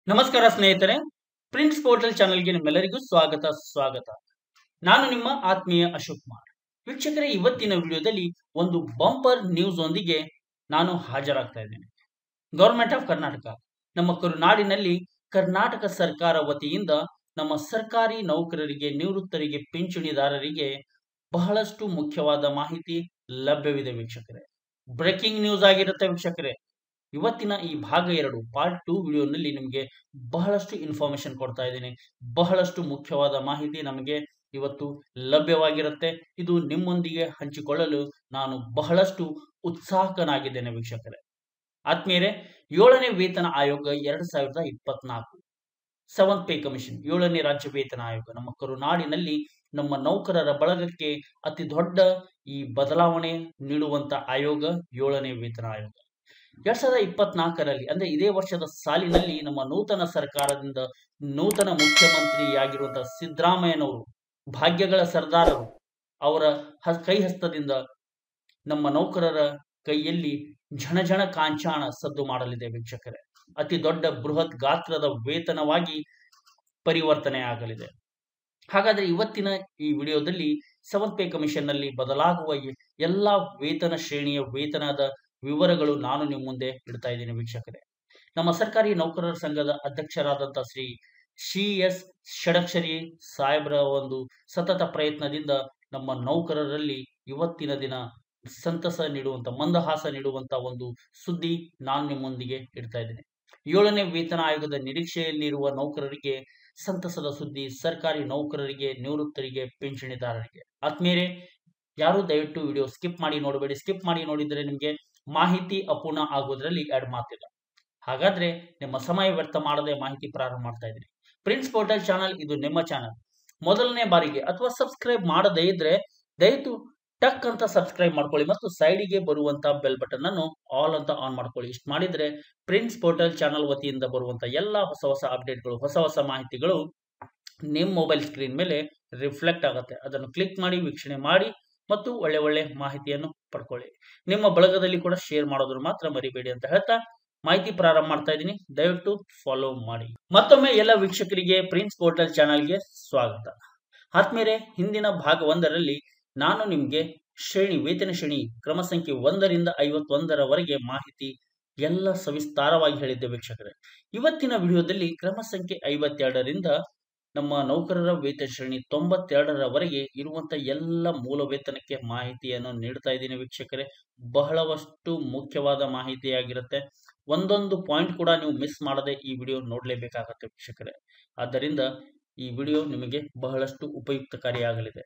ನಮಸ್ಕಾರ ಸ್ನೇಹಿತರೆ prince portal ಚಾನೆಲ್ಗೆ ನಿಮ್ಮೆಲ್ಲರಿಗೂ ಸ್ವಾಗತ ಸ್ವಾಗತ ನಾನು ನಿಮ್ಮ ಆತ್ಮೀಯ ಅಶೋಕ್ ಕುಮಾರ್ ವೀಕ್ಷಕರೇ ಇವತ್ತಿನ ವಿಡಿಯೋದಲ್ಲಿ ಒಂದು ಬಂಪರ್ ನ್ಯೂಸ್ ಒಂದಿಗೆ ನಾನು ಹಾಜರಾಗ್ತಾ ಇದ್ದೇನೆ ಗೌರ್ಮೆಂಟ್ ಆಫ್ ಕರ್ನಾಟಕ ನಮ್ಮ ಕರುನಾಡಿನಲ್ಲಿ ಕರ್ನಾಟಕ ಸರ್ಕಾರ ವತಿಯಿಂದ ನಮ್ಮ ಸರ್ಕಾರಿ ನೌಕರರಿಗೆ ನಿವೃತ್ತರಿಗೆ ಪಿಂಚಣಿದಾರರಿಗೆ ಬಹಳಷ್ಟು ಮುಖ್ಯವಾದ ಮಾಹಿತಿ ಲಭ್ಯವಿದೆ ವೀಕ್ಷಕರೇ ಬ್ರೇಕಿಂಗ್ ನ್ಯೂಸ್ ಆಗಿರುತ್ತೆ ವೀಕ್ಷಕರೇ ಇವತ್ತಿನ ಈ ಭಾಗ ಎರಡು ಪಾರ್ಟ್ ಟೂ ವಿಡಿಯೋನಲ್ಲಿ ನಿಮಗೆ ಬಹಳಷ್ಟು ಇನ್ಫಾರ್ಮೇಶನ್ ಕೊಡ್ತಾ ಇದ್ದೀನಿ ಬಹಳಷ್ಟು ಮುಖ್ಯವಾದ ಮಾಹಿತಿ ನಮಗೆ ಇವತ್ತು ಲಭ್ಯವಾಗಿರುತ್ತೆ ಇದು ನಿಮ್ಮೊಂದಿಗೆ ಹಂಚಿಕೊಳ್ಳಲು ನಾನು ಬಹಳಷ್ಟು ಉತ್ಸಾಹಕನಾಗಿದ್ದೇನೆ ವೀಕ್ಷಕರೇ ಆತ್ಮೀಯರೇ ಏಳನೇ ವೇತನ ಆಯೋಗ ಎರಡ್ ಸಾವಿರದ ಇಪ್ಪತ್ನಾಲ್ಕು ಸೆವೆಂತ್ ಪೇ ಕಮಿಷನ್ ಏಳನೇ ರಾಜ್ಯ ವೇತನ ಆಯೋಗ ನಮ್ಮ ಕರುನಾಡಿನಲ್ಲಿ ನಮ್ಮ ನೌಕರರ ಬಳಗಕ್ಕೆ ಅತಿ ದೊಡ್ಡ ಈ ಬದಲಾವಣೆ ನೀಡುವಂತ ಆಯೋಗ ಏಳನೇ ವೇತನ ಆಯೋಗ ಎರಡ್ ಸಾವಿರದ ಇಪ್ಪತ್ನಾಲ್ಕರಲ್ಲಿ ಅಂದ್ರೆ ಇದೇ ವರ್ಷದ ಸಾಲಿನಲ್ಲಿ ನಮ್ಮ ನೂತನ ಸರ್ಕಾರದಿಂದ ನೂತನ ಮುಖ್ಯಮಂತ್ರಿಯಾಗಿರುವಂತಹ ಸಿದ್ದರಾಮಯ್ಯನವರು ಭಾಗ್ಯಗಳ ಸರ್ದಾರರು ಅವರ ಹ ಕೈ ಹಸ್ತದಿಂದ ನಮ್ಮ ನೌಕರರ ಕೈಯಲ್ಲಿ ಝಣಝಣ ಕಾಂಚಾಣ ಸದ್ದು ಮಾಡಲಿದೆ ವೀಕ್ಷಕರೇ ಅತಿ ದೊಡ್ಡ ಬೃಹತ್ ಗಾತ್ರದ ವೇತನವಾಗಿ ಪರಿವರ್ತನೆ ಆಗಲಿದೆ ಹಾಗಾದ್ರೆ ಇವತ್ತಿನ ಈ ವಿಡಿಯೋದಲ್ಲಿ ಸೆವೆಂತ್ ಪೇ ಕಮಿಷನ್ ನಲ್ಲಿ ಬದಲಾಗುವ ಎಲ್ಲಾ ವೇತನ ಶ್ರೇಣಿಯ ವೇತನದ ವಿವರಗಳು ನಾನು ನಿಮ್ಮ ಮುಂದೆ ಇಡ್ತಾ ಇದ್ದೀನಿ ವೀಕ್ಷಕರೇ ನಮ್ಮ ಸರ್ಕಾರಿ ನೌಕರರ ಸಂಘದ ಅಧ್ಯಕ್ಷರಾದಂಥ ಶ್ರೀ ಸಿ ಎಸ್ ಷಡಕ್ಷರಿ ಸಾಹೇಬ್ರ ಒಂದು ಸತತ ಪ್ರಯತ್ನದಿಂದ ನಮ್ಮ ನೌಕರರಲ್ಲಿ ಇವತ್ತಿನ ದಿನ ಸಂತಸ ನೀಡುವಂತ ಮಂದಹಾಸ ನೀಡುವಂತ ಒಂದು ಸುದ್ದಿ ನಾನು ನಿಮ್ಮೊಂದಿಗೆ ಇಡ್ತಾ ಇದ್ದೀನಿ ಏಳನೇ ವೇತನ ಆಯೋಗದ ನಿರೀಕ್ಷೆಯಲ್ಲಿರುವ ನೌಕರರಿಗೆ ಸಂತಸದ ಸುದ್ದಿ ಸರ್ಕಾರಿ ನೌಕರರಿಗೆ ನಿವೃತ್ತರಿಗೆ ಪಿಂಚಣಿದಾರರಿಗೆ ಆತ್ಮೀಯರೇ ಯಾರು ದಯವಿಟ್ಟು ವಿಡಿಯೋ ಸ್ಕಿಪ್ ಮಾಡಿ ನೋಡಬೇಡಿ ಸ್ಕಿಪ್ ಮಾಡಿ ನೋಡಿದರೆ ನಿಮಗೆ ಮಾಹಿತಿ ಅಪೂರ್ಣ ಆಗೋದ್ರಲ್ಲಿ ಎರಡು ಮಾತಿಲ್ಲ ಹಾಗಾದ್ರೆ ನಿಮ್ಮ ಸಮಯ ವ್ಯರ್ಥ ಮಾಡದೆ ಮಾಹಿತಿ ಪ್ರಾರಂಭ ಮಾಡ್ತಾ ಇದ್ದೀನಿ ಪ್ರಿನ್ಸ್ ಪೋರ್ಟಲ್ ಚಾನಲ್ ಇದು ನಿಮ್ಮ ಚಾನಲ್ ಮೊದಲನೇ ಬಾರಿಗೆ ಅಥವಾ ಸಬ್ಸ್ಕ್ರೈಬ್ ಮಾಡದೇ ಇದ್ರೆ ದಯವಿಟ್ಟು ಟಕ್ ಅಂತ ಸಬ್ಸ್ಕ್ರೈಬ್ ಮಾಡ್ಕೊಳ್ಳಿ ಮತ್ತು ಸೈಡಿಗೆ ಬರುವಂತ ಬೆಲ್ ಬಟನ್ ಅನ್ನು ಆಲ್ ಅಂತ ಆನ್ ಮಾಡ್ಕೊಳ್ಳಿ ಇಷ್ಟು ಮಾಡಿದ್ರೆ ಪ್ರಿನ್ಸ್ ಪೋರ್ಟಲ್ ಚಾನಲ್ ವತಿಯಿಂದ ಬರುವಂತ ಎಲ್ಲ ಹೊಸ ಹೊಸ ಅಪ್ಡೇಟ್ಗಳು ಹೊಸ ಹೊಸ ಮಾಹಿತಿಗಳು ನಿಮ್ಮ ಮೊಬೈಲ್ ಸ್ಕ್ರೀನ್ ಮೇಲೆ ರಿಫ್ಲೆಕ್ಟ್ ಆಗುತ್ತೆ ಅದನ್ನು ಕ್ಲಿಕ್ ಮಾಡಿ ವೀಕ್ಷಣೆ ಮಾಡಿ ಮತ್ತು ಒಳ್ಳೆ ಒಳ್ಳೆ ಮಾಹಿತಿಯನ್ನು ಪಡ್ಕೊಳ್ಳಿ ನಿಮ್ಮ ಬಳಗದಲ್ಲಿ ಕೂಡ ಶೇರ್ ಮಾಡೋದ್ರ ಮಾತ್ರ ಮರಿಬೇಡಿ ಅಂತ ಹೇಳ್ತಾ ಮಾಹಿತಿ ಪ್ರಾರಂಭ ಮಾಡ್ತಾ ಇದ್ದೀನಿ ದಯವಿಟ್ಟು ಫಾಲೋ ಮಾಡಿ ಮತ್ತೊಮ್ಮೆ ಎಲ್ಲ ವೀಕ್ಷಕರಿಗೆ ಪ್ರಿನ್ಸ್ ಪೋರ್ಟಲ್ ಚಾನಲ್ಗೆ ಸ್ವಾಗತ ಆತ್ಮೇರೆ ಹಿಂದಿನ ಭಾಗ ಒಂದರಲ್ಲಿ ನಾನು ನಿಮಗೆ ಶ್ರೇಣಿ ವೇತನ ಶ್ರೇಣಿ ಕ್ರಮ ಸಂಖ್ಯೆ ಒಂದರಿಂದ ಐವತ್ತೊಂದರವರೆಗೆ ಮಾಹಿತಿ ಎಲ್ಲ ಸವಿಸ್ತಾರವಾಗಿ ಹೇಳಿದ್ದೆ ವೀಕ್ಷಕರೇ ಇವತ್ತಿನ ವಿಡಿಯೋದಲ್ಲಿ ಕ್ರಮ ಸಂಖ್ಯೆ ಐವತ್ತೆರಡರಿಂದ ನಮ್ಮ ನೌಕರರ ವೇತನ ಶ್ರೇಣಿ ತೊಂಬತ್ತೆರಡರವರೆಗೆ ಇರುವಂತ ಎಲ್ಲ ಮೂಲ ವೇತನಕ್ಕೆ ಮಾಹಿತಿಯನ್ನು ನೀಡ್ತಾ ಇದ್ದೀನಿ ವೀಕ್ಷಕರೇ ಬಹಳವಷ್ಟು ಮುಖ್ಯವಾದ ಮಾಹಿತಿಯಾಗಿರುತ್ತೆ ಒಂದೊಂದು ಪಾಯಿಂಟ್ ಕೂಡ ನೀವು ಮಿಸ್ ಮಾಡದೆ ಈ ವಿಡಿಯೋ ನೋಡಲೇಬೇಕಾಗತ್ತೆ ವೀಕ್ಷಕರೇ ಆದ್ದರಿಂದ ಈ ವಿಡಿಯೋ ನಿಮಗೆ ಬಹಳಷ್ಟು ಉಪಯುಕ್ತಕಾರಿಯಾಗಲಿದೆ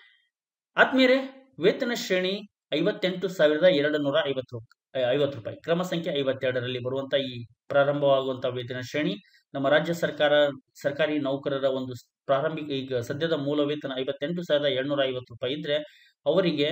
ಆತ್ಮೀಯರೇ ವೇತನ ಶ್ರೇಣಿ ಐವತ್ತೆಂಟು ಸಾವಿರದ ಎರಡು ನೂರ ಐವತ್ತು ಐವತ್ತು ರೂಪಾಯಿ ಕ್ರಮ ಸಂಖ್ಯೆ ಐವತ್ತೆರಡರಲ್ಲಿ ಬರುವಂತ ಈ ಪ್ರಾರಂಭವಾಗುವಂತಹ ವೇತನ ಶ್ರೇಣಿ ನಮ್ಮ ರಾಜ್ಯ ಸರ್ಕಾರ ಸರ್ಕಾರಿ ನೌಕರರ ಒಂದು ಪ್ರಾರಂಭಿಕ ಈಗ ಸದ್ಯದ ಮೂಲ ವೇತನ ಐವತ್ತೆಂಟು ಸಾವಿರದ ಏಳ್ನೂರ ಐವತ್ತು ರೂಪಾಯಿ ಇದ್ರೆ ಅವರಿಗೆ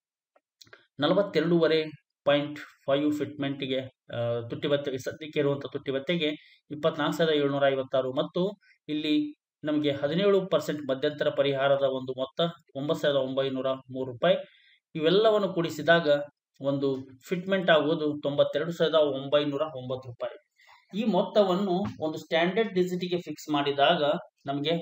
ನಲವತ್ತೆರಡೂವರೆ ಪಾಯಿಂಟ್ ಫೈವ್ ಫಿಟ್ಮೆಂಟ್ಗೆ ತುಟ್ಟಿ ಭತ್ಯೆ ಸದ್ಯಕ್ಕೆ ಇರುವಂತಹ ತುಟ್ಟಿ ಭತ್ಯೆಗೆ ಇಪ್ಪತ್ನಾಲ್ಕು ಸಾವಿರದ ಏಳ್ನೂರ ಐವತ್ತಾರು ಮತ್ತು ಇಲ್ಲಿ ನಮಗೆ ಹದಿನೇಳು ಪರ್ಸೆಂಟ್ ಮಧ್ಯಂತರ ಪರಿಹಾರದ ಒಂದು ಮೊತ್ತ ಒಂಬತ್ತು ಸಾವಿರದ ಒಂಬೈನೂರ ಮೂರು ರೂಪಾಯಿ ಇವೆಲ್ಲವನ್ನು ಕೂಡಿಸಿದಾಗ ಒಂದು ಫಿಟ್ಮೆಂಟ್ ಆಗುವುದು ತೊಂಬತ್ತೆರಡು ಸಾವಿರದ ಒಂಬೈನೂರ ಒಂಬತ್ತು ರೂಪಾಯಿ ಈ ಮೊತ್ತವನ್ನು ಒಂದು ಸ್ಟ್ಯಾಂಡರ್ಡ್ ಡಿಜಿಟಿಗೆ ಫಿಕ್ಸ್ ಮಾಡಿದಾಗ ನಮಗೆ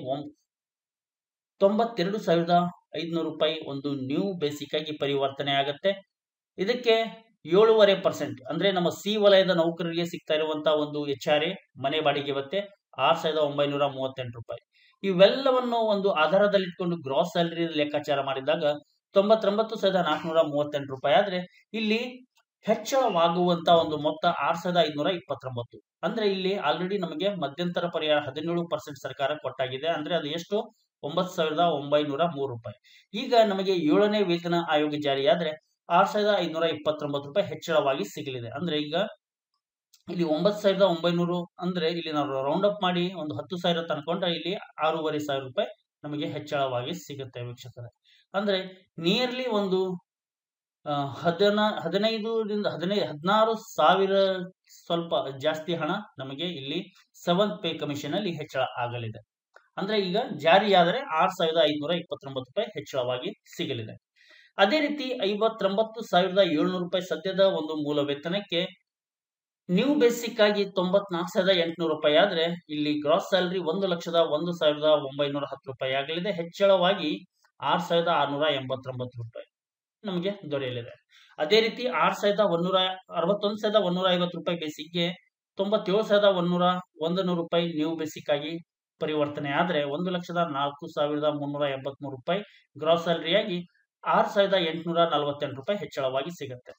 ತೊಂಬತ್ತೆರಡು ಸಾವಿರದ ಐದುನೂರು ರೂಪಾಯಿ ಒಂದು ನ್ಯೂ ಬೇಸಿಕ್ ಆಗಿ ಪರಿವರ್ತನೆ ಆಗುತ್ತೆ ಇದಕ್ಕೆ ಏಳೂವರೆ ಪರ್ಸೆಂಟ್ ಅಂದ್ರೆ ನಮ್ಮ ಸಿ ವಲಯದ ನೌಕರರಿಗೆ ಸಿಗ್ತಾ ಇರುವಂತಹ ಒಂದು ಎಚ್ ಆರ್ ಎ ಮನೆ ಬಾಡಿಗೆ ಭತ್ತೆ ಆರ್ ಸಾವಿರದ ಒಂಬೈನೂರ ಮೂವತ್ತೆಂಟು ರೂಪಾಯಿ ಇವೆಲ್ಲವನ್ನು ಒಂದು ಆಧಾರದಲ್ಲಿಟ್ಕೊಂಡು ಗ್ರಾಸ್ ಸ್ಯಾಲರಿ ಲೆಕ್ಕಾಚಾರ ಮಾಡಿದಾಗ ತೊಂಬತ್ತೊಂಬತ್ತು ಸಾವಿರದ ನಾಲ್ಕುನೂರ ಮೂವತ್ತೆಂಟು ರೂಪಾಯಿ ಆದ್ರೆ ಇಲ್ಲಿ ಹೆಚ್ಚಳವಾಗುವಂತ ಒಂದು ಮೊತ್ತ ಆರ್ ಸಾವಿರದ ಐದುನೂರ ಇಪ್ಪತ್ತೊಂಬತ್ತು ಅಂದ್ರೆ ಇಲ್ಲಿ ಆಲ್ರೆಡಿ ನಮಗೆ ಮಧ್ಯಂತರ ಪರಿಹಾರ ಹದಿನೇಳು ಪರ್ಸೆಂಟ್ ಸರ್ಕಾರ ಕೊಟ್ಟಾಗಿದೆ ಅಂದ್ರೆ ಅದು ಎಷ್ಟು ಒಂಬತ್ತು ಸಾವಿರದ ಒಂಬೈನೂರ ಮೂರು ರೂಪಾಯಿ ಈಗ ನಮಗೆ ಏಳನೇ ವೇತನ ಆಯೋಗ ಜಾರಿಯಾದ್ರೆ ಆರ್ ಸಾವಿರದ ಐದುನೂರ ಇಪ್ಪತ್ತೊಂಬತ್ತು ರೂಪಾಯಿ ಹೆಚ್ಚಳವಾಗಿ ಸಿಗಲಿದೆ ಅಂದ್ರೆ ಈಗ ಇಲ್ಲಿ ಒಂಬತ್ತು ಸಾವಿರದ ಒಂಬೈನೂರು ಅಂದ್ರೆ ಇಲ್ಲಿ ನಾವು ರೌಂಡ್ ಅಪ್ ಮಾಡಿ ಒಂದು ಹತ್ತು ಸಾವಿರ ತನ್ಕೊಂಡ್ರೆ ಇಲ್ಲಿ ಆರೂವರೆ ಸಾವಿರ ರೂಪಾಯಿ ನಮಗೆ ಹೆಚ್ಚಳವಾಗಿ ಸಿಗುತ್ತೆ ವೀಕ್ಷಕರೇ ಅಂದ್ರೆ ನಿಯರ್ಲಿ ಒಂದು ಹದಿನ ಹದಿನೈದರಿಂದ ಹದಿನೈದು ಹದಿನಾರು ಸಾವಿರ ಸ್ವಲ್ಪ ಜಾಸ್ತಿ ಹಣ ನಮಗೆ ಇಲ್ಲಿ ಸೆವೆಂತ್ ಪೇ ಕಮಿಷನ್ ಅಲ್ಲಿ ಹೆಚ್ಚಳ ಆಗಲಿದೆ ಅಂದ್ರೆ ಈಗ ಜಾರಿಯಾದರೆ ಆರ್ ಸಾವಿರದ ಐದುನೂರ ಇಪ್ಪತ್ತೊಂಬತ್ತು ರೂಪಾಯಿ ಹೆಚ್ಚಳವಾಗಿ ಸಿಗಲಿದೆ ಅದೇ ರೀತಿ ಐವತ್ತೊಂಬತ್ತು ಸಾವಿರದ ಏಳ್ನೂರು ರೂಪಾಯಿ ಸದ್ಯದ ಒಂದು ಮೂಲ ವೇತನಕ್ಕೆ ನ್ಯೂ ಬೇಸಿಕ್ ಆಗಿ ತೊಂಬತ್ನಾಲ್ಕು ಸಾವಿರದ ಎಂಟುನೂರು ರೂಪಾಯಿ ಆದ್ರೆ ಇಲ್ಲಿ ಗ್ರಾಸ್ ಸ್ಯಾಲರಿ ಒಂದು ಲಕ್ಷದ ಒಂದು ಸಾವಿರದ ಒಂಬೈನೂರ ಹತ್ತು ರೂಪಾಯಿ ಆಗಲಿದೆ ಹೆಚ್ಚಳವಾಗಿ ಆರ್ ಸಾವಿರದ ಆರ್ನೂರ ಎಂಬತ್ತೊಂಬತ್ತು ರೂಪಾಯಿ ನಮಗೆ ದೊರೆಯಲಿದೆ ಅದೇ ರೀತಿ ಆರ್ ಸಾವಿರದ ಒಂದೂರ ಅರವತ್ತೊಂದು ಸಾವಿರದ ಒಂದೂರ ಐವತ್ತು ರೂಪಾಯಿ ಬೇಸಿಕ್ಗೆ ತೊಂಬತ್ತೇಳು ಸಾವಿರದ ಒಂದೂರ ಒಂದು ನೂರು ರೂಪಾಯಿ ನ್ಯೂ ಬೇಸಿಕ್ ಆಗಿ ಪರಿವರ್ತನೆ ಆದ್ರೆ ಒಂದು ಲಕ್ಷದ ನಾಲ್ಕು ಸಾವಿರದ ಮುನ್ನೂರ ಎಂಬತ್ಮೂರು ರೂಪಾಯಿ ಗ್ರಾಸ್ ಸ್ಯಾಲರಿಯಾಗಿ ಆರ್ ಸಾವಿರದ ಎಂಟುನೂರ ನಲವತ್ತೆಂಟು ರೂಪಾಯಿ ಹೆಚ್ಚಳವಾಗಿ ಸಿಗುತ್ತೆ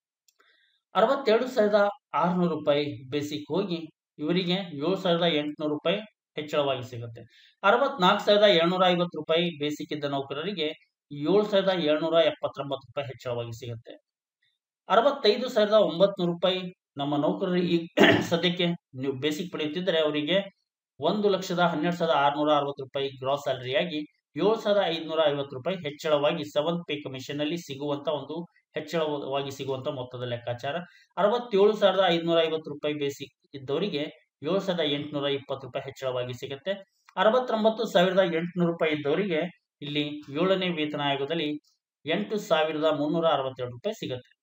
ಅರವತ್ತೆರಡು ಸಾವಿರದ ಆರುನೂರು ರೂಪಾಯಿ ಬೇಸಿಕ್ ಹೋಗಿ ಇವರಿಗೆ ಏಳು ಸಾವಿರದ ಎಂಟುನೂರು ರೂಪಾಯಿ ಹೆಚ್ಚಳವಾಗಿ ಸಿಗುತ್ತೆ ಅರವತ್ನಾಲ್ಕು ಸಾವಿರದ ಏಳ್ನೂರ ಐವತ್ತು ರೂಪಾಯಿ ಬೇಸಿಕ್ ಇದ್ದ ನೌಕರರಿಗೆ ಏಳು ಸಾವಿರದ ಏಳ್ನೂರ ಎಪ್ಪತ್ತೊಂಬತ್ತು ರೂಪಾಯಿ ಹೆಚ್ಚಳವಾಗಿ ಸಿಗುತ್ತೆ ಅರವತ್ತೈದು ಸಾವಿರದ ಒಂಬತ್ನೂರು ರೂಪಾಯಿ ನಮ್ಮ ನೌಕರರು ಈ ಸದ್ಯಕ್ಕೆ ನೀವು ಬೇಸಿಕ್ ಪಡೆಯುತ್ತಿದ್ದರೆ ಅವರಿಗೆ ಒಂದು ಲಕ್ಷದ ಹನ್ನೆರಡು ಸಾವಿರದ ಆರುನೂರ ಅರವತ್ತು ರೂಪಾಯಿ ಗ್ರಾಸ್ ಸ್ಯಾಲರಿಯಾಗಿ ಏಳು ಸಾವಿರದ ಐದುನೂರ ಐವತ್ತು ರೂಪಾಯಿ ಹೆಚ್ಚಳವಾಗಿ ಸೆವೆಂತ್ ಪೇ ಕಮಿಷನ್ ಅಲ್ಲಿ ಸಿಗುವಂತ ಒಂದು ಹೆಚ್ಚಳವಾಗಿ ಸಿಗುವಂತ ಮೊತ್ತದ ಲೆಕ್ಕಾಚಾರ ಅರವತ್ತೇಳು ಸಾವಿರದ ಐದುನೂರ ಐವತ್ತು ರೂಪಾಯಿ ಬೇಸಿಕ್ ಇದ್ದವರಿಗೆ ಏಳು ಸಾವಿರದ ಎಂಟುನೂರ ಇಪ್ಪತ್ತು ರೂಪಾಯಿ ಹೆಚ್ಚಳವಾಗಿ ಸಿಗುತ್ತೆ ಅರವತ್ತೊಂಬತ್ತು ಸಾವಿರದ ಎಂಟುನೂರು ರೂಪಾಯಿ ಇದ್ದವರಿಗೆ ಇಲ್ಲಿ ಏಳನೇ ವೇತನ ಆಯೋಗದಲ್ಲಿ ಎಂಟು ಸಾವಿರದ ಮುನ್ನೂರ ಅರವತ್ತೆರಡು ರೂಪಾಯಿ ಸಿಗುತ್ತೆ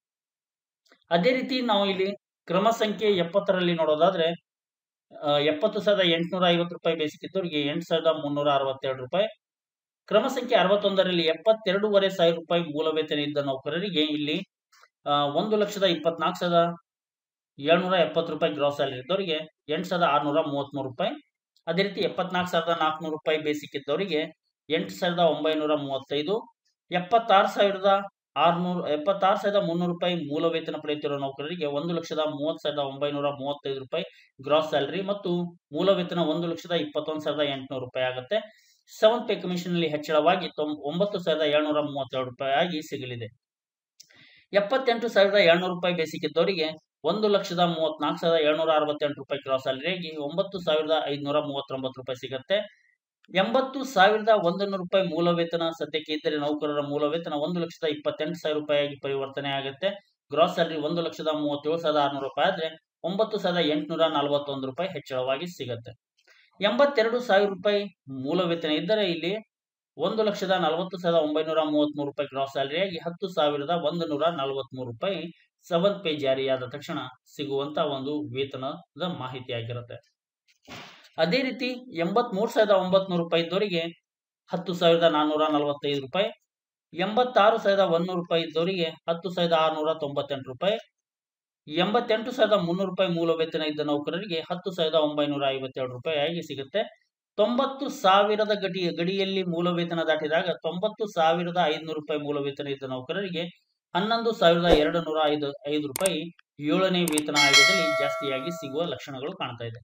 ಅದೇ ರೀತಿ ನಾವು ಇಲ್ಲಿ ಕ್ರಮ ಸಂಖ್ಯೆ ಎಪ್ಪತ್ತರಲ್ಲಿ ನೋಡೋದಾದ್ರೆ ಎಪ್ಪತ್ತು ಸಾವಿರದ ಎಂಟುನೂರ ಐವತ್ತು ರೂಪಾಯಿ ಬೇಸಿಕ್ ಇದ್ದವರಿಗೆ ಎಂಟು ಸಾವಿರದ ಮುನ್ನೂರ ಅರವತ್ತೆರಡು ರೂಪಾಯಿ ಕ್ರಮ ಸಂಖ್ಯೆ ಅರವತ್ತೊಂದರಲ್ಲಿ ಎಪ್ಪತ್ತೆರಡೂವರೆ ಸಾವಿರ ರೂಪಾಯಿ ಮೂಲ ವೇತನ ಇದ್ದ ನೌಕರರಿಗೆ ಇಲ್ಲಿ ಒಂದು ಲಕ್ಷದ ಇಪ್ಪತ್ನಾಲ್ಕು ಸಾವಿರದ ಏಳ್ನೂರ ಎಪ್ಪತ್ತು ರೂಪಾಯಿ ಗ್ರಾಸ್ ಸ್ಯಾಲರಿ ಇದ್ದವರಿಗೆ ಎಂಟು ಸಾವಿರದ ಆರುನೂರ ಮೂವತ್ತ್ಮೂರು ರೂಪಾಯಿ ಅದೇ ರೀತಿ ಎಪ್ಪತ್ನಾಲ್ಕು ಸಾವಿರದ ನಾಲ್ಕುನೂರು ರೂಪಾಯಿ ಬೇಸಿಕ್ ಇದ್ದವರಿಗೆ ಎಂಟು ಸಾವಿರದ ಒಂಬೈನೂರ ಮೂವತ್ತೈದು ಎಪ್ಪತ್ತಾರು ಸಾವಿರದ ಆರ್ನೂರು ಎಪ್ಪತ್ತಾರು ಸಾವಿರದ ಮುನ್ನೂರು ರೂಪಾಯಿ ಮೂಲ ವೇತನ ಪಡೆಯುತ್ತಿರುವ ನೌಕರರಿಗೆ ಒಂದು ಲಕ್ಷದ ಮೂವತ್ತು ಸಾವಿರದ ಒಂಬೈನೂರ ಮೂವತ್ತೈದು ರೂಪಾಯಿ ಗ್ರಾಸ್ ಸ್ಯಾಲರಿ ಮತ್ತು ಮೂಲ ವೇತನ ಒಂದು ಲಕ್ಷದ ಇಪ್ಪತ್ತೊಂದು ಸಾವಿರದ ಎಂಟುನೂರು ರೂಪಾಯಿ ಆಗುತ್ತೆ ಸೆವೆಂತ್ ಪೇ ಕಮಿಷನ್ ಅಲ್ಲಿ ಹೆಚ್ಚಳವಾಗಿ ತೊಂಬ ಒಂಬತ್ತು ಸಾವಿರದ ಏಳ್ನೂರ ಮೂವತ್ತೆರಡು ರೂಪಾಯಿ ಆಗಿ ಸಿಗಲಿದೆ ಎಪ್ಪತ್ತೆಂಟು ಸಾವಿರದ ಏಳ್ನೂರು ರೂಪಾಯಿ ಬೇಸಿಕ್ ಇದ್ದವರಿಗೆ ಒಂದು ಲಕ್ಷದ ಮೂವತ್ನಾಲ್ಕು ಸಾವಿರದ ಏಳ್ನೂರ ಅರವತ್ತೆಂಟು ರೂಪಾಯಿ ಗ್ರಾಸ್ ಸ್ಯಾಲರಿಯಾಗಿ ಒಂಬತ್ತು ಸಾವಿರದ ಐದುನೂರ ಮೂವತ್ತೊಂಬತ್ತು ರೂಪಾಯಿ ಸಿಗುತ್ತೆ ಎಂಬತ್ತು ಸಾವಿರದ ಒಂದು ನೂರು ರೂಪಾಯಿ ಮೂಲ ವೇತನ ಸದ್ಯಕ್ಕೆ ಇದ್ದರೆ ನೌಕರರ ಮೂಲ ವೇತನ ಒಂದು ಲಕ್ಷದ ಇಪ್ಪತ್ತೆಂಟು ಸಾವಿರ ರೂಪಾಯಿಯಾಗಿ ಪರಿವರ್ತನೆ ಆಗುತ್ತೆ ಗ್ರಾಸ್ ಸ್ಯಾಲರಿ ಒಂದು ಲಕ್ಷದ ಮೂವತ್ತೇಳು ಸಾವಿರದ ಆರುನೂರು ರೂಪಾಯಿ ಆದ್ರೆ ಒಂಬತ್ತು ಸಾವಿರದ ಎಂಟುನೂರ ನಲವತ್ತೊಂದು ರೂಪಾಯಿ ಹೆಚ್ಚಳವಾಗಿ ಸಿಗುತ್ತೆ ಎಂಬತ್ತೆರಡು ಸಾವಿರ ರೂಪಾಯಿ ಮೂಲ ವೇತನ ಇದ್ದರೆ ಇಲ್ಲಿ ಒಂದು ಲಕ್ಷದ ನಲವತ್ತು ಸಾವಿರದ ಒಂಬೈನೂರ ಮೂವತ್ಮೂರು ರೂಪಾಯಿ ಗ್ರಾಸ್ ಸ್ಯಾಲರಿಯಾಗಿ ಹತ್ತು ಸಾವಿರದ ಒಂದು ನೂರ ನಲವತ್ಮೂರು ರೂಪಾಯಿ ಸೆವೆಂತ್ ಪೇ ಜಾರಿಯಾದ ತಕ್ಷಣ ಸಿಗುವಂತ ಒಂದು ವೇತನದ ಮಾಹಿತಿ ಆಗಿರುತ್ತೆ ಅದೇ ರೀತಿ ಎಂಬತ್ ಮೂರು ಸಾವಿರದ ಒಂಬತ್ನೂರು ರೂಪಾಯಿ ಇದ್ದವರಿಗೆ ಹತ್ತು ಸಾವಿರದ ನಾನ್ನೂರ ನಲವತ್ತೈದು ರೂಪಾಯಿ ಎಂಬತ್ತಾರು ಸಾವಿರದ ಒಂದೂರು ರೂಪಾಯಿ ಇದ್ದವರಿಗೆ ಹತ್ತು ಸಾವಿರದ ಆರುನೂರ ತೊಂಬತ್ತೆಂಟು ರೂಪಾಯಿ ಎಂಬತ್ತೆಂಟು ಸಾವಿರದ ಮುನ್ನೂರು ರೂಪಾಯಿ ಮೂಲ ವೇತನ ಇದ್ದ ನೌಕರರಿಗೆ ಹತ್ತು ಸಾವಿರದ ಒಂಬೈನೂರ ಐವತ್ತೆರಡು ರೂಪಾಯಿ ಆಗಿ ಸಿಗುತ್ತೆ ತೊಂಬತ್ತು ಸಾವಿರದ ಗಡಿ ಗಡಿಯಲ್ಲಿ ಮೂಲ ವೇತನ ದಾಟಿದಾಗ ತೊಂಬತ್ತು ಸಾವಿರದ ಐದುನೂರು ರೂಪಾಯಿ ಮೂಲ ವೇತನ ಇದ್ದ ನೌಕರರಿಗೆ ಹನ್ನೊಂದು ಸಾವಿರದ ಎರಡು ನೂರ ಐದು ಐದು ರೂಪಾಯಿ ಏಳನೇ ವೇತನ ಆಯೋಗದಲ್ಲಿ ಜಾಸ್ತಿಯಾಗಿ ಸಿಗುವ ಲಕ್ಷಣಗಳು ಕಾಣ್ತಾ ಇದೆ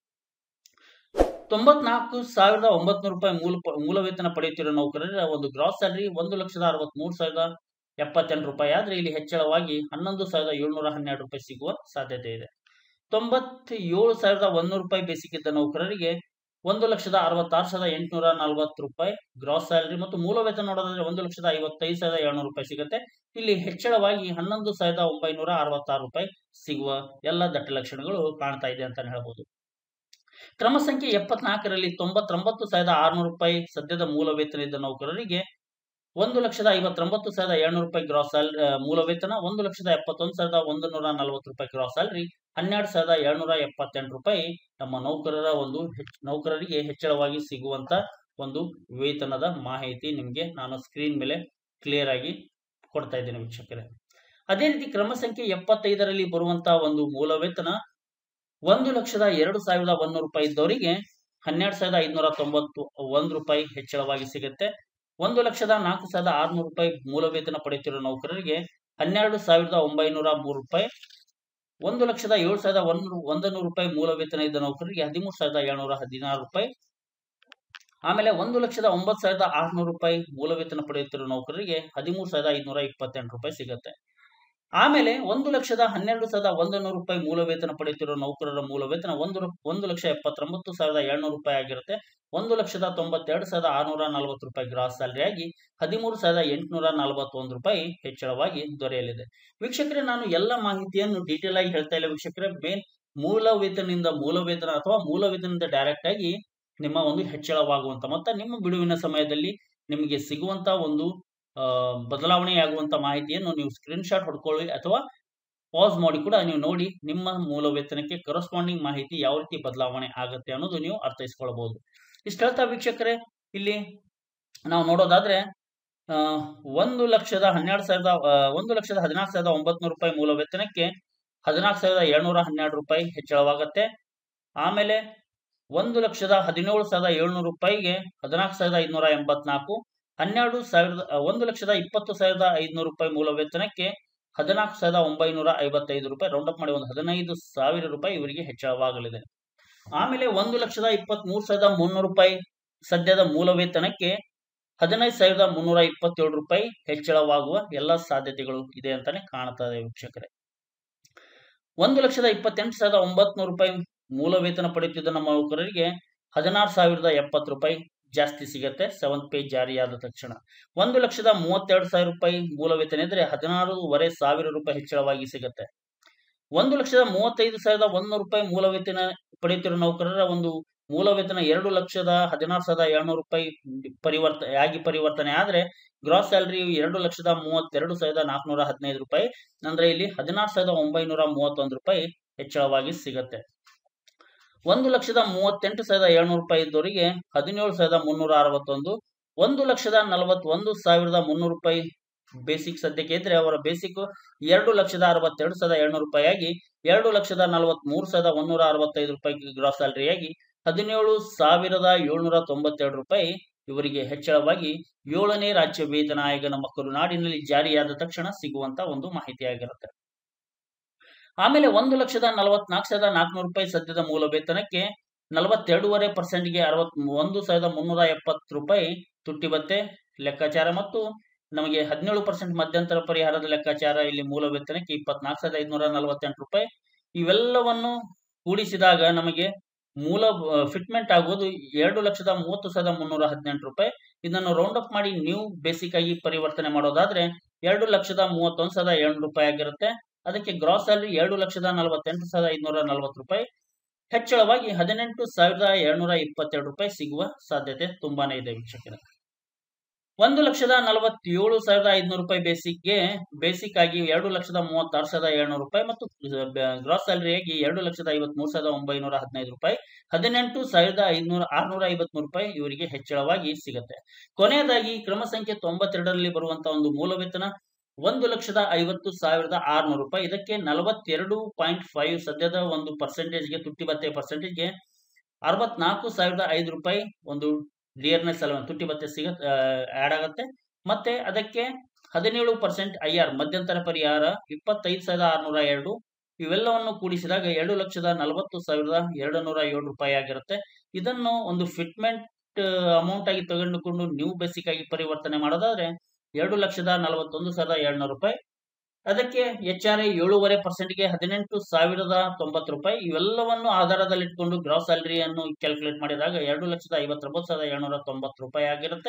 ತೊಂಬತ್ನಾಲ್ಕು ಸಾವಿರದ ಒಂಬತ್ನೂರು ರೂಪಾಯಿ ಮೂಲ ಮೂಲ ವೇತನ ಪಡೆಯುತ್ತಿರುವ ನೌಕರರ ಒಂದು ಗ್ರಾಸ್ ಸ್ಯಾಲರಿ ಒಂದು ಲಕ್ಷದ ಅರವತ್ತ್ ಮೂರು ಸಾವಿರದ ಎಪ್ಪತ್ತೆಂಟು ರೂಪಾಯಿ ಆದ್ರೆ ಇಲ್ಲಿ ಹೆಚ್ಚಳವಾಗಿ ಹನ್ನೊಂದು ಸಾವಿರದ ಏಳ್ನೂರ ಹನ್ನೆರಡು ರೂಪಾಯಿ ಸಿಗುವ ಸಾಧ್ಯತೆ ಇದೆ ತೊಂಬತ್ತೇಳು ಸಾವಿರದ ಒಂದೂರು ರೂಪಾಯಿ ಬೇಸಿಕ್ ಇದ್ದ ನೌಕರರಿಗೆ ಒಂದು ಲಕ್ಷದ ಅರವತ್ತಾರು ಸಾವಿರದ ಎಂಟುನೂರ ನಲವತ್ತು ರೂಪಾಯಿ ಗ್ರಾಸ್ ಸ್ಯಾಲರಿ ಮತ್ತು ಮೂಲ ವೇತನ ನೋಡೋದಾದ್ರೆ ಒಂದು ಲಕ್ಷದ ಐವತ್ತೈದು ಸಾವಿರದ ಏಳ್ನೂರು ರೂಪಾಯಿ ಸಿಗುತ್ತೆ ಇಲ್ಲಿ ಹೆಚ್ಚಳವಾಗಿ ಹನ್ನೊಂದು ಸಾವಿರದ ಒಂಬೈನೂರ ಅರವತ್ತಾರು ರೂಪಾಯಿ ಸಿಗುವ ಎಲ್ಲ ದಟ್ಟ ಲಕ್ಷಣಗಳು ಕಾಣ್ತಾ ಇದೆ ಅಂತ ಹೇಳ್ಬೋದು ಕ್ರಮ ಸಂಖ್ಯೆ ಎಪ್ಪತ್ನಾಲ್ಕರಲ್ಲಿ ತೊಂಬತ್ತೊಂಬತ್ತು ಸಾವಿರದ ಆರುನೂರು ರೂಪಾಯಿ ಸದ್ಯದ ಮೂಲ ವೇತನ ಇದ್ದ ನೌಕರರಿಗೆ ಒಂದು ಲಕ್ಷದ ಐವತ್ತೊಂಬತ್ತು ಸಾವಿರದ ಏಳ್ನೂರು ರೂಪಾಯಿ ಗ್ರಾಸ್ ಸ್ಯಾಲರಿ ಮೂಲ ವೇತನ ಒಂದು ಲಕ್ಷದ ಎಪ್ಪತ್ತೊಂದು ಸಾವಿರದ ಒಂದು ನೂರ ನಲವತ್ತು ರೂಪಾಯಿ ಗ್ರಾಸ್ ಸ್ಯಾಲರಿ ಹನ್ನೆರಡು ಸಾವಿರದ ಏಳ್ನೂರ ಎಪ್ಪತ್ತೆಂಟು ರೂಪಾಯಿ ನಮ್ಮ ನೌಕರರ ಒಂದು ಹೆಚ್ಚು ನೌಕರರಿಗೆ ಹೆಚ್ಚಳವಾಗಿ ಸಿಗುವಂತ ಒಂದು ವೇತನದ ಮಾಹಿತಿ ನಿಮಗೆ ನಾನು ಸ್ಕ್ರೀನ್ ಮೇಲೆ ಕ್ಲಿಯರ್ ಆಗಿ ಕೊಡ್ತಾ ಇದ್ದೇನೆ ವೀಕ್ಷಕರೇ ಅದೇ ರೀತಿ ಕ್ರಮ ಸಂಖ್ಯೆ ಎಪ್ಪತ್ತೈದರಲ್ಲಿ ಬರುವಂತಹ ಒಂದು ಮೂಲ ವೇತನ ಒಂದು ಲಕ್ಷದ ಎರಡು ಸಾವಿರದ ಒಂದೂರು ರೂಪಾಯಿ ಇದ್ದವರಿಗೆ ಹನ್ನೆರಡು ಸಾವಿರದ ಐದುನೂರ ತೊಂಬತ್ತು ಒಂದು ರೂಪಾಯಿ ಹೆಚ್ಚಳವಾಗಿ ಸಿಗುತ್ತೆ ಒಂದು ಲಕ್ಷದ ನಾಲ್ಕು ಸಾವಿರದ ಆರುನೂರು ರೂಪಾಯಿ ಮೂಲ ವೇತನ ಪಡೆಯುತ್ತಿರುವ ನೌಕರರಿಗೆ ಹನ್ನೆರಡು ಸಾವಿರದ ಒಂಬೈನೂರ ಮೂರು ರೂಪಾಯಿ ಒಂದು ಲಕ್ಷದ ಏಳು ಸಾವಿರದ ಒಂದು ಒಂದು ನೂರು ರೂಪಾಯಿ ಮೂಲ ವೇತನ ಇದ್ದ ನೌಕರರಿಗೆ ಹದಿಮೂರು ಸಾವಿರದ ಏಳ್ನೂರ ಹದಿನಾರು ರೂಪಾಯಿ ಆಮೇಲೆ ಒಂದು ಲಕ್ಷದ ಒಂಬತ್ತು ಸಾವಿರದ ಆರುನೂರು ರೂಪಾಯಿ ಮೂಲ ವೇತನ ಪಡೆಯುತ್ತಿರುವ ನೌಕರರಿಗೆ ಹದಿಮೂರು ಸಾವಿರದ ಐದುನೂರ ಇಪ್ಪತ್ತೆಂಟು ರೂಪಾಯಿ ಸಿಗುತ್ತೆ ಆಮೇಲೆ ಒಂದು ಲಕ್ಷದ ಹನ್ನೆರಡು ಸಾವಿರದ ಒಂದು ನೂರು ರೂಪಾಯಿ ಮೂಲ ವೇತನ ಪಡೆಯುತ್ತಿರುವ ನೌಕರರ ಮೂಲ ವೇತನ ಒಂದು ಒಂದು ಲಕ್ಷ ಎಪ್ಪತ್ತೊಂಬತ್ತು ಸಾವಿರದ ಏಳ್ನೂರು ರೂಪಾಯಿ ಆಗಿರುತ್ತೆ ಒಂದು ಲಕ್ಷದ ತೊಂಬತ್ತೆರಡು ಸಾವಿರದ ಆರುನೂರ ನಲವತ್ತು ರೂಪಾಯಿ ಗ್ರಾಸ್ ಸ್ಯಾಲರಿ ಆಗಿ ಹದಿಮೂರು ಸಾವಿರದ ಎಂಟುನೂರ ನಲವತ್ತೊಂದು ರೂಪಾಯಿ ಹೆಚ್ಚಳವಾಗಿ ದೊರೆಯಲಿದೆ ವೀಕ್ಷಕರೇ ನಾನು ಎಲ್ಲ ಮಾಹಿತಿಯನ್ನು ಡೀಟೇಲ್ ಆಗಿ ಹೇಳ್ತಾ ಇಲ್ಲ ವೀಕ್ಷಕರೇ ಮೇನ್ ಮೂಲ ವೇತನದಿಂದ ಮೂಲ ವೇತನ ಅಥವಾ ಮೂಲ ವೇತನದಿಂದ ಡೈರೆಕ್ಟ್ ಆಗಿ ನಿಮ್ಮ ಒಂದು ಹೆಚ್ಚಳವಾಗುವಂತ ಮೊತ್ತ ನಿಮ್ಮ ಬಿಡುವಿನ ಸಮಯದಲ್ಲಿ ನಿಮಗೆ ಸಿಗುವಂತ ಒಂದು ಬದಲಾವಣೆಯಾಗುವಂತ ಮಾಹಿತಿಯನ್ನು ನೀವು ಸ್ಕ್ರೀನ್ ಶಾಟ್ ಹೊಡ್ಕೊಳ್ಳಿ ಅಥವಾ ಪಾಸ್ ಮಾಡಿ ಕೂಡ ನೀವು ನೋಡಿ ನಿಮ್ಮ ಮೂಲ ವೇತನಕ್ಕೆ ಕರೆಸ್ಪಾಂಡಿಂಗ್ ಮಾಹಿತಿ ಯಾವ ರೀತಿ ಬದಲಾವಣೆ ಆಗುತ್ತೆ ಅನ್ನೋದು ನೀವು ಅರ್ಥೈಸ್ಕೊಳ್ಬಹುದು ಇಷ್ಟು ಹೇಳ್ತಾ ವೀಕ್ಷಕರೇ ಇಲ್ಲಿ ನಾವು ನೋಡೋದಾದ್ರೆ ಆ, ಒಂದು ಲಕ್ಷದ ಹನ್ನೆರಡು ಸಾವಿರದ ಆ, ಒಂದು ಲಕ್ಷದ ಹದಿನಾಲ್ಕು ಸಾವಿರದ ಒಂಬತ್ನೂರು ರೂಪಾಯಿ ಮೂಲ ವೇತನಕ್ಕೆ ಹದಿನಾಲ್ಕು ಸಾವಿರದ ಏಳ್ನೂರ ಹನ್ನೆರಡು ರೂಪಾಯಿ ಹೆಚ್ಚಳವಾಗುತ್ತೆ ಆಮೇಲೆ ಒಂದು ಲಕ್ಷದ ಹದಿನೇಳು ಸಾವಿರದ ಏಳ್ನೂರು ರೂಪಾಯಿಗೆ ಹದಿನಾಲ್ಕು ಸಾವಿರದ ಐದುನೂರ ಎಂಬತ್ನಾಲ್ಕು ಹನ್ನೆರಡು ಸಾವಿರದ ಆ, ಒಂದು ಲಕ್ಷದ ಇಪ್ಪತ್ತು ಸಾವಿರದ ಐದುನೂರು ರೂಪಾಯಿ ಮೂಲ ವೇತನಕ್ಕೆ ಹದಿನಾಲ್ಕು ಸಾವಿರದ ಒಂಬೈನೂರ ಐವತ್ತೈದು ರೂಪಾಯಿ ರೌಂಡ್ ಅಪ್ ಮಾಡಿ ಒಂದು ಹದಿನೈದು ಸಾವಿರ ರೂಪಾಯಿ ಇವರಿಗೆ ಹೆಚ್ಚಳವಾಗಲಿದೆ ಆಮೇಲೆ ಒಂದು ಲಕ್ಷದ ಇಪ್ಪತ್ತ್ ಮೂರು ಸಾವಿರದ ಮುನ್ನೂರು ರೂಪಾಯಿ ಸದ್ಯದ ಮೂಲ ವೇತನಕ್ಕೆ ಹದಿನೈದು ಸಾವಿರದ ಮುನ್ನೂರ ಇಪ್ಪತ್ತೇಳು ರೂಪಾಯಿ ಹೆಚ್ಚಳವಾಗುವ ಎಲ್ಲ ಸಾಧ್ಯತೆಗಳು ಇದೆ ಅಂತಾನೆ ಕಾಣ್ತದೆ ವೀಕ್ಷಕರೇ ಒಂದು ಲಕ್ಷದ ಇಪ್ಪತ್ತೆಂಟು ಸಾವಿರದ ಒಂಬತ್ನೂರು ರೂಪಾಯಿ ಮೂಲ ವೇತನ ಪಡೆಯುತ್ತಿದ್ದ ನಮ್ಮ ನೌಕರರಿಗೆ ಹದಿನಾರು ಸಾವಿರದ ಎಪ್ಪತ್ತು ರೂಪಾಯಿ ಜಾಸ್ತಿ ಸಿಗತ್ತೆ ಸೆವೆಂತ್ ಪೇ ಜಾರಿಯಾದ ತಕ್ಷಣ ಒಂದು ಲಕ್ಷದ ಮೂವತ್ತೆರಡು ಸಾವಿರ ರೂಪಾಯಿ ಮೂಲ ವೇತನ ಇದ್ರೆ ಹದಿನಾರೂವರೆ ಸಾವಿರ ರೂಪಾಯಿ ಹೆಚ್ಚಳವಾಗಿ ಸಿಗತ್ತೆ ಒಂದು ಲಕ್ಷದ ಮೂವತ್ತೈದು ಸಾವಿರದ ಒಂದೂರು ರೂಪಾಯಿ ಮೂಲ ವೇತನ ಪಡೆಯುತ್ತಿರುವ ನೌಕರರ ಒಂದು ಮೂಲ ವೇತನ ಎರಡು ಲಕ್ಷದ ಹದಿನಾರು ಸಾವಿರದ ಏಳ್ನೂರು ರೂಪಾಯಿ ಪರಿವರ್ತ ಆಗಿ ಪರಿವರ್ತನೆ ಆದ್ರೆ ಗ್ರಾಸ್ ಸ್ಯಾಲರಿ ಎರಡು ಲಕ್ಷದ ಮೂವತ್ತೆರಡು ಸಾವಿರದ ನಾಲ್ಕುನೂರ ಹದಿನೈದು ರೂಪಾಯಿ ಅಂದ್ರೆ ಇಲ್ಲಿ ಹದಿನಾರು ಸಾವಿರದ ಒಂಬೈನೂರ ಮೂವತ್ತೊಂದು ರೂಪಾಯಿ ಹೆಚ್ಚಳವಾಗಿ ಸಿಗತ್ತೆ ಒಂದು ಲಕ್ಷದ ಮೂವತ್ತೆಂಟು ಸಾವಿರದ ಏಳ್ನೂರು ರೂಪಾಯಿ ಇದ್ದವರಿಗೆ ಹದಿನೇಳು ಸಾವಿರದ ಮುನ್ನೂರ ಅರವತ್ತೊಂದು ಒಂದು ಲಕ್ಷದ ನಲವತ್ತೊಂದು ಸಾವಿರದ ಮುನ್ನೂರು ರೂಪಾಯಿ ಬೇಸಿಕ್ ಸದ್ಯಕ್ಕೆ ಇದ್ರೆ ಅವರ ಬೇಸಿಕ್ ಎರಡು ಲಕ್ಷದ ಅರವತ್ತೆರಡು ಸಾವಿರದ ಏಳ್ನೂರು ರೂಪಾಯಿ ಆಗಿ ಎರಡು ಲಕ್ಷದ ನಲವತ್ತ್ ಮೂರು ಸಾವಿರದ ಒಂದೂರ ಅರವತ್ತೈದು ರೂಪಾಯಿ ಗ್ರಾಸ್ ಸ್ಯಾಲರಿ ಆಗಿ ಹದಿನೇಳು ಸಾವಿರದ ಏಳ್ನೂರ ತೊಂಬತ್ತೆರಡು ರೂಪಾಯಿ ಇವರಿಗೆ ಹೆಚ್ಚಳವಾಗಿ ಏಳನೇ ರಾಜ್ಯ ವೇತನ ಆಯೋಗ ನಮ್ಮ ಕರುನಾಡಿನಲ್ಲಿ ಜಾರಿಯಾದ ತಕ್ಷಣ ಸಿಗುವಂತ ಒಂದು ಮಾಹಿತಿಯಾಗಿರುತ್ತೆ ಆಮೇಲೆ ಒಂದು ಲಕ್ಷದ ನಲವತ್ನಾಲ್ಕು ಸಾವಿರದ ನಾಲ್ಕುನೂರು ರೂಪಾಯಿ ಸದ್ಯದ ಮೂಲ ವೇತನಕ್ಕೆ ನಲವತ್ತೆರಡೂವರೆ ಪರ್ಸೆಂಟ್ಗೆ ಅರವತ್ ಒಂದು ಸಾವಿರದ ಮುನ್ನೂರ ಎಪ್ಪತ್ತು ರೂಪಾಯಿ ತುಟ್ಟಿ ಭತ್ಯೆ ಲೆಕ್ಕಾಚಾರ ಮತ್ತು ನಮಗೆ ಹದಿನೇಳು ಪರ್ಸೆಂಟ್ ಮಧ್ಯಂತರ ಪರಿಹಾರದ ಲೆಕ್ಕಾಚಾರ ಇಲ್ಲಿ ಮೂಲ ವೇತನಕ್ಕೆ ಇಪ್ಪತ್ನಾಲ್ಕು ಸಾವಿರದ ಐದುನೂರ ನಲವತ್ತೆಂಟು ರೂಪಾಯಿ ಇವೆಲ್ಲವನ್ನು ಕೂಡಿಸಿದಾಗ ನಮಗೆ ಮೂಲ ಫಿಟ್ಮೆಂಟ್ ಆಗುವುದು ಎರಡು ಲಕ್ಷದ ಮೂವತ್ತು ಸಾವಿರದ ಮುನ್ನೂರ ಹದಿನೆಂಟು ರೂಪಾಯಿ ಇದನ್ನು ರೌಂಡ್ ಅಪ್ ಮಾಡಿ ನ್ಯೂ ಬೇಸಿಕ್ ಆಗಿ ಪರಿವರ್ತನೆ ಮಾಡೋದಾದ್ರೆ ಎರಡು ಲಕ್ಷದ ಮೂವತ್ತೊಂದು ಸಾವಿರದ ಏಳ್ನೂರು ರೂಪಾಯಿ ಆಗಿರುತ್ತೆ ಅದಕ್ಕೆ ಗ್ರಾಸ್ ಸ್ಯಾಲರಿ ಎರಡು ಲಕ್ಷದ ನಲವತ್ತೆಂಟು ಸಾವಿರದ ಐದುನೂರ ನಲವತ್ತು ರೂಪಾಯಿ ಹೆಚ್ಚಳವಾಗಿ ಹದಿನೆಂಟು ಸಾವಿರದ ಏಳ್ನೂರ ಇಪ್ಪತ್ತೆರಡು ರೂಪಾಯಿ ಸಿಗುವ ಸಾಧ್ಯತೆ ತುಂಬಾನೇ ಇದೆ ವೀಕ್ಷಕರೇ ಒಂದು ಲಕ್ಷದ ನಲವತ್ತೇಳು ಸಾವಿರದ ಐದುನೂರು ರೂಪಾಯಿ ಬೇಸಿಕ್ಗೆ ಬೇಸಿಕ್ ಆಗಿ ಎರಡು ಲಕ್ಷದ ಮೂವತ್ತಾರು ಸಾವಿರದ ಏಳ್ನೂರು ರೂಪಾಯಿ ಮತ್ತು ಗ್ರಾಸ್ ಸ್ಯಾಲರಿಯಾಗಿ ಎರಡು ಲಕ್ಷದ ಐವತ್ಮೂರು ಸಾವಿರದ ಒಂಬೈನೂರ ಹದಿನೈದು ರೂಪಾಯಿ ಹದಿನೆಂಟು ಸಾವಿರದ ಐದುನೂರ ಆರ್ನೂರ ಐವತ್ಮೂರು ರೂಪಾಯಿ ಇವರಿಗೆ ಹೆಚ್ಚಳವಾಗಿ ಸಿಗುತ್ತೆ ಕೊನೆಯದಾಗಿ ಕ್ರಮ ಸಂಖ್ಯೆ ತೊಂಬತ್ತೆರಡರಲ್ಲಿ ಬರುವಂತಹ ಒಂದು ಮೂಲ ವೇತನ ಒಂದು ಲಕ್ಷದ ಐವತ್ತು ಸಾವಿರದ ಆರ್ನೂರು ರೂಪಾಯಿ ಇದಕ್ಕೆ ನಲವತ್ತೆರಡು ಪಾಯಿಂಟ್ ಫೈವ್ ಸದ್ಯದ ಒಂದು ಪರ್ಸೆಂಟೇಜ್ಗೆ ತುಟ್ಟಿ ಭತ್ಯೆ ಪರ್ಸೆಂಟೇಜ್ಗೆ ಅರವತ್ನಾಲ್ಕು ಸಾವಿರದ ಐದು ರೂಪಾಯಿ ಒಂದು ಡಿಯರ್ನೆಸ್ ಅಲ್ಲ ತುಟ್ಟಿ ಭತ್ಯೆ ಸಿಗ ಆ್ಯಡ್ ಆಗುತ್ತೆ ಮತ್ತೆ ಅದಕ್ಕೆ ಹದಿನೇಳು ಪರ್ಸೆಂಟ್ ಐ ಆರ್ ಮಧ್ಯಂತರ ಪರಿಹಾರ ಇಪ್ಪತ್ತೈದು ಸಾವಿರದ ಆರುನೂರ ಎರಡು ಇವೆಲ್ಲವನ್ನು ಕೂಡಿಸಿದಾಗ ಎರಡು ಲಕ್ಷದ ನಲವತ್ತು ಸಾವಿರದ ಎರಡು ನೂರ ಏಳು ರೂಪಾಯಿ ಆಗಿರುತ್ತೆ ಇದನ್ನು ಒಂದು ಫಿಟ್ಮೆಂಟ್ ಅಮೌಂಟ್ ಆಗಿ ತೆಗೆದುಕೊಂಡು ನ್ಯೂ ಬೇಸಿಕ್ ಆಗಿ ಪರಿವರ್ತನೆ ಮಾಡೋದಾದ್ರೆ ಎರಡು ಲಕ್ಷದ ನಲವತ್ತೊಂದು ಸಾವಿರದ ಏಳ್ನೂರು ರೂಪಾಯಿ ಅದಕ್ಕೆ ಎಚ್ ಆರ್ ಐ ಏಳೂವರೆ ಪರ್ಸೆಂಟ್ಗೆ ಹದಿನೆಂಟು ಸಾವಿರದ ತೊಂಬತ್ತು ರೂಪಾಯಿ ಇವೆಲ್ಲವನ್ನು ಆಧಾರದಲ್ಲಿಟ್ಕೊಂಡು ಗ್ರಾಸ್ ಸ್ಯಾಲರಿಯನ್ನು ಕ್ಯಾಲ್ಕುಲೇಟ್ ಮಾಡಿದಾಗ ಎರಡು ಲಕ್ಷದ ಐವತ್ತೊಂಬತ್ತು ಸಾವಿರದ ಏಳ್ನೂರ ತೊಂಬತ್ತು ರೂಪಾಯಿ ಆಗಿರುತ್ತೆ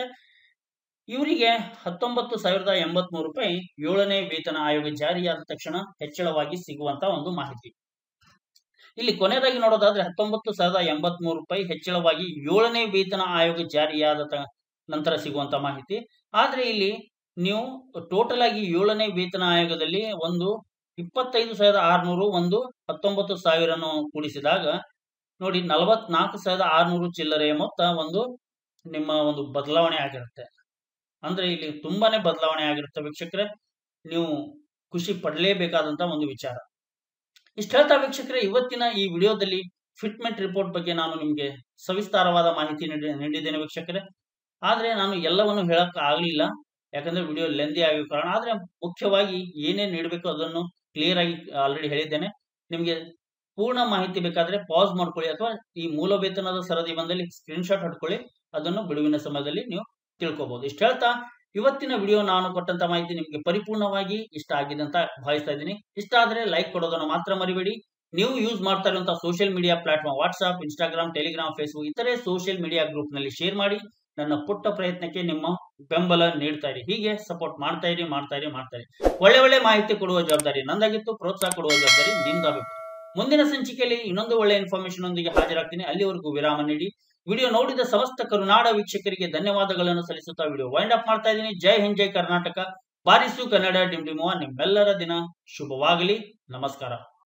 ಇವರಿಗೆ ಹತ್ತೊಂಬತ್ತು ಸಾವಿರದ ಎಂಬತ್ಮೂರು ರೂಪಾಯಿ ಏಳನೇ ವೇತನ ಆಯೋಗ ಜಾರಿಯಾದ ತಕ್ಷಣ ಹೆಚ್ಚಳವಾಗಿ ಸಿಗುವಂತ ಒಂದು ಮಾಹಿತಿ ಇಲ್ಲಿ ಕೊನೆಯದಾಗಿ ನೋಡೋದಾದ್ರೆ ಹತ್ತೊಂಬತ್ತು ಸಾವಿರದ ಎಂಬತ್ಮೂರು ರೂಪಾಯಿ ಹೆಚ್ಚಳವಾಗಿ ಏಳನೇ ವೇತನ ಆಯೋಗ ಜಾರಿಯಾದ ತ- ನಂತರ ಸಿಗುವಂತ ಮಾಹಿತಿ ಆದ್ರೆ ಇಲ್ಲಿ ನೀವು ಟೋಟಲ್ ಆಗಿ ಏಳನೇ ವೇತನ ಆಯೋಗದಲ್ಲಿ ಒಂದು ಇಪ್ಪತ್ತೈದು ಸಾವಿರದ ಆರ್ನೂರು ಒಂದು ಹತ್ತೊಂಬತ್ತು ಸಾವಿರನು ಕೂಡಿಸಿದಾಗ ನೋಡಿ ನಲವತ್ನಾಲ್ಕು ಸಾವಿರದ ಆರ್ನೂರು ಚಿಲ್ಲರೆಯ ಮೊತ್ತ ಒಂದು ನಿಮ್ಮ ಒಂದು ಬದಲಾವಣೆ ಆಗಿರುತ್ತೆ ಅಂದ್ರೆ ಇಲ್ಲಿ ತುಂಬಾನೇ ಬದಲಾವಣೆ ಆಗಿರುತ್ತೆ ವೀಕ್ಷಕರೇ ನೀವು ಖುಷಿ ಪಡಲೇಬೇಕಾದಂತ ಒಂದು ವಿಚಾರ ಇಷ್ಟ ಹೇಳ್ತಾ ವೀಕ್ಷಕರೇ ಇವತ್ತಿನ ಈ ವಿಡಿಯೋದಲ್ಲಿ ಫಿಟ್ಮೆಂಟ್ ರಿಪೋರ್ಟ್ ಬಗ್ಗೆ ನಾನು ನಿಮಗೆ ಸವಿಸ್ತಾರವಾದ ಮಾಹಿತಿ ನೀಡಿ ನೀಡಿದ್ದೇನೆ ವೀಕ್ಷಕರೇ ಆದ್ರೆ ನಾನು ಎಲ್ಲವನ್ನು ಹೇಳಕ್ ಆಗಲಿಲ್ಲ ಯಾಕಂದ್ರೆ ವಿಡಿಯೋ ಲೆಂದಿ ಆಗಿರೋ ಕಾರಣ ಆದ್ರೆ ಮುಖ್ಯವಾಗಿ ಏನೇನ್ ನೀಡಬೇಕು ಅದನ್ನು ಕ್ಲಿಯರ್ ಆಗಿ ಆಲ್ರೆಡಿ ಹೇಳಿದ್ದೇನೆ ನಿಮಗೆ ಪೂರ್ಣ ಮಾಹಿತಿ ಬೇಕಾದ್ರೆ ಪಾಸ್ ಮಾಡ್ಕೊಳ್ಳಿ ಅಥವಾ ಈ ಮೂಲ ವೇತನದ ಸರದಿ ಬಂದಲ್ಲಿ ಸ್ಕ್ರೀನ್ ಶಾಟ್ ಹೊಡ್ಕೊಳ್ಳಿ ಅದನ್ನು ಬಿಡುವಿನ ಸಮಯದಲ್ಲಿ ನೀವು ತಿಳ್ಕೊಬಹುದು ಇಷ್ಟ ಹೇಳ್ತಾ ಇವತ್ತಿನ ವಿಡಿಯೋ ನಾನು ಕೊಟ್ಟಂತ ಮಾಹಿತಿ ನಿಮಗೆ ಪರಿಪೂರ್ಣವಾಗಿ ಇಷ್ಟ ಆಗಿದೆ ಅಂತ ಭಾವಿಸ್ತಾ ಇದ್ದೀನಿ ಇಷ್ಟ ಆದ್ರೆ ಲೈಕ್ ಕೊಡೋದನ್ನು ಮಾತ್ರ ಮರಿಬೇಡಿ ನೀವು ಯೂಸ್ ಮಾಡ್ತಾ ಇರುವಂತಹ social media platform WhatsApp Instagram Telegram Facebook ಇತರೆ ಸೋಷಿಯಲ್ ಮೀಡಿಯಾ ಗ್ರೂಪ್ ನಲ್ಲಿ ಶೇರ್ ಮಾಡಿ ನನ್ನ ಪುಟ್ಟ ಪ್ರಯತ್ನಕ್ಕೆ ನಿಮ್ಮ ಬೆಂಬಲ ನೀಡ್ತಾ ಇರಿ ಹೀಗೆ ಸಪೋರ್ಟ್ ಮಾಡ್ತಾ ಇರಿ ಮಾಡ್ತಾ ಇರಿ ಮಾಡ್ತಾ ಇರಿ ಒಳ್ಳೆ ಒಳ್ಳೆ ಮಾಹಿತಿ ಕೊಡುವ ಜವಾಬ್ದಾರಿ ನಂದಾಗಿತ್ತು ಪ್ರೋತ್ಸಾಹ ಕೊಡುವ ಜವಾಬ್ದಾರಿ ನಿಮ್ದಾಗಬೇಕು ಮುಂದಿನ ಸಂಚಿಕೆಯಲ್ಲಿ ಇನ್ನೊಂದು ಒಳ್ಳೆ ಇನ್ಫಾರ್ಮೇಶನ್ ಒಂದಿಗೆ ಹಾಜರಾಗ್ತೀನಿ ಅಲ್ಲಿವರೆಗೂ ವಿರಾಮ ನೀಡಿ ವಿಡಿಯೋ ನೋಡಿದ ಸಮಸ್ತ ಕರುನಾಡ ವೀಕ್ಷಕರಿಗೆ ಧನ್ಯವಾದಗಳನ್ನು ಸಲ್ಲಿಸುತ್ತಾ ವಿಡಿಯೋ ವೈಂಡ್ ಅಪ್ ಮಾಡ್ತಾ ಇದ್ದೀನಿ ಜೈ ಹಿಂದ್ ಜೈ ಕರ್ನಾಟಕ ಬಾರಿಸು ಕನ್ನಡ ಡಿಮ್ ಡಿಮುವ ನಿಮ್ಮೆಲ್ಲರ ದಿನ ಶುಭವಾಗಲಿ ನಮಸ್ಕಾರ